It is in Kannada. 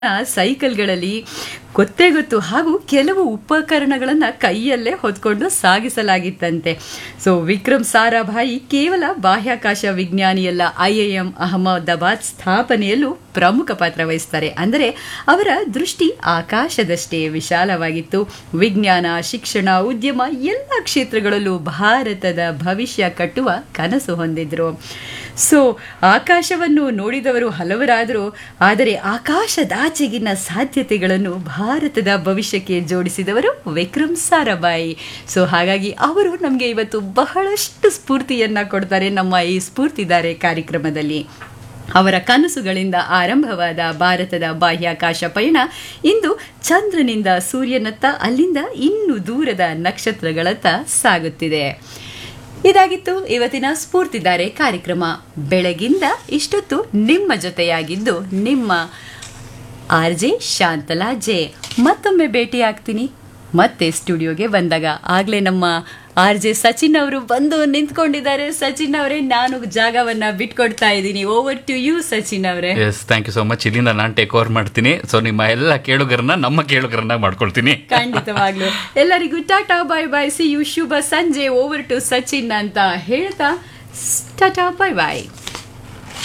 ಸೈಕಲ್ಗಳಲ್ಲಿ ಗೊತ್ತೇ ಗೊತ್ತು ಹಾಗೂ ಕೆಲವು ಉಪಕರಣಗಳನ್ನು ಕೈಯಲ್ಲೇ ಹೊತ್ಕೊಂಡು ಸಾಗಿಸಲಾಗಿತ್ತಂತೆ ಸೊ ವಿಕ್ರಮ್ ಸಾರಾಭಾಯಿ ಕೇವಲ ಬಾಹ್ಯಾಕಾಶ ವಿಜ್ಞಾನಿಯಲ್ಲ ಐಐಎಂ ಅಹಮದಾಬಾದ್ ಸ್ಥಾಪನೆಯಲ್ಲೂ ಪ್ರಮುಖ ಪಾತ್ರ ವಹಿಸ್ತಾರೆ ಅಂದರೆ ಅವರ ದೃಷ್ಟಿ ಆಕಾಶದಷ್ಟೇ ವಿಶಾಲವಾಗಿತ್ತು ವಿಜ್ಞಾನ ಶಿಕ್ಷಣ ಉದ್ಯಮ ಎಲ್ಲ ಕ್ಷೇತ್ರಗಳಲ್ಲೂ ಭಾರತದ ಭವಿಷ್ಯ ಕಟ್ಟುವ ಕನಸು ಹೊಂದಿದ್ರು ಸೊ ಆಕಾಶವನ್ನು ನೋಡಿದವರು ಹಲವರಾದರೂ ಆದರೆ ಆಕಾಶದಾಚೆಗಿನ ಸಾಧ್ಯತೆಗಳನ್ನು ಭಾರತದ ಭವಿಷ್ಯಕ್ಕೆ ಜೋಡಿಸಿದವರು ವಿಕ್ರಮ್ ಸಾರಾಭಾಯಿ ಸೊ ಹಾಗಾಗಿ ಅವರು ನಮಗೆ ಇವತ್ತು ಬಹಳಷ್ಟು ಸ್ಫೂರ್ತಿಯನ್ನ ಕೊಡ್ತಾರೆ ನಮ್ಮ ಈ ಸ್ಫೂರ್ತಿದಾರೆ ಕಾರ್ಯಕ್ರಮದಲ್ಲಿ ಅವರ ಕನಸುಗಳಿಂದ ಆರಂಭವಾದ ಭಾರತದ ಬಾಹ್ಯಾಕಾಶ ಪಯಣ ಇಂದು ಚಂದ್ರನಿಂದ ಸೂರ್ಯನತ್ತ ಅಲ್ಲಿಂದ ಇನ್ನು ದೂರದ ನಕ್ಷತ್ರಗಳತ್ತ ಸಾಗುತ್ತಿದೆ ಇದಾಗಿತ್ತು ಇವತ್ತಿನ ಸ್ಫೂರ್ತಿದಾರೆ ಕಾರ್ಯಕ್ರಮ ಬೆಳಗಿಂದ ಇಷ್ಟೊತ್ತು ನಿಮ್ಮ ಜೊತೆಯಾಗಿದ್ದು ನಿಮ್ಮ ಆರ್ ಜೆ ಶಾಂತಲಾ ಜೆ ಮತ್ತೊಮ್ಮೆ ಭೇಟಿ ಆಗ್ತೀನಿ ಮತ್ತೆ ಸ್ಟುಡಿಯೋಗೆ ಬಂದಾಗ ಆಗಲೇ ನಮ್ಮ ಆರ್ ಜೆ ಸಚಿನ್ ಅವರು ಬಂದು ನಿಂತ್ಕೊಂಡಿದ್ದಾರೆ ಸಚಿನ್ ಅವರೇ ನಾನು ಜಾಗವನ್ನ ಬಿಟ್ಕೊಡ್ತಾ ಇದ್ದೀನಿ ಓವರ್ ಟು ಯು ಸಚಿನ್ ಅವರೇ yes thank you so much ಇಲ್ಲಿಂದ ನಾನು ಟೇಕ್ ಓವರ್ ಮಾಡ್ತೀನಿ ಸೊ ನಿಮ್ಮ ಎಲ್ಲ ಕೇಳುಗರನ್ನ ನಮ್ಮ ಕೇಳುಗರನ್ನ ಮಾಡ್ಕೊಳ್ತೀನಿ ಖಂಡಿತವಾಗ್ಲು ಎಲ್ಲರಿಗೂ tata bye bye see you ಶುಭ ಸಂಜೆ ಓವರ್ ಟು ಸಚಿನ್ ಅಂತ ಹೇಳ್ತಾ ಟಾಟಾ ಬಾಯ್ ಬಾಯ್